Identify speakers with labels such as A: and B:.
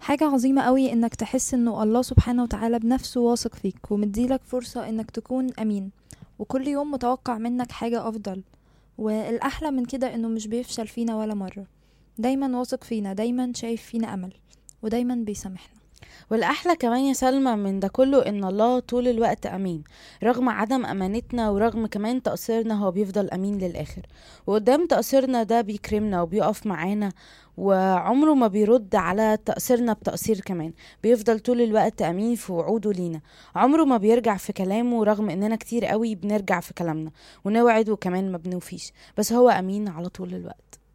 A: حاجة عظيمة قوي انك تحس انه الله سبحانه وتعالى بنفسه واثق فيك ومديلك فرصة انك تكون امين وكل يوم متوقع منك حاجة افضل والاحلى من كده انه مش بيفشل فينا ولا مرة دايما واثق فينا دايما شايف فينا امل ودايما بيسامحنا
B: والأحلى كمان يا سلمى من ده كله إن الله طول الوقت أمين رغم عدم أمانتنا ورغم كمان تقصيرنا هو بيفضل أمين للآخر وقدام تقصيرنا ده بيكرمنا وبيقف معانا وعمره ما بيرد على تقصيرنا بتقصير كمان بيفضل طول الوقت أمين في وعوده لينا عمره ما بيرجع في كلامه رغم إننا كتير قوي بنرجع في كلامنا ونوعد وكمان ما بنوفيش بس هو أمين على طول الوقت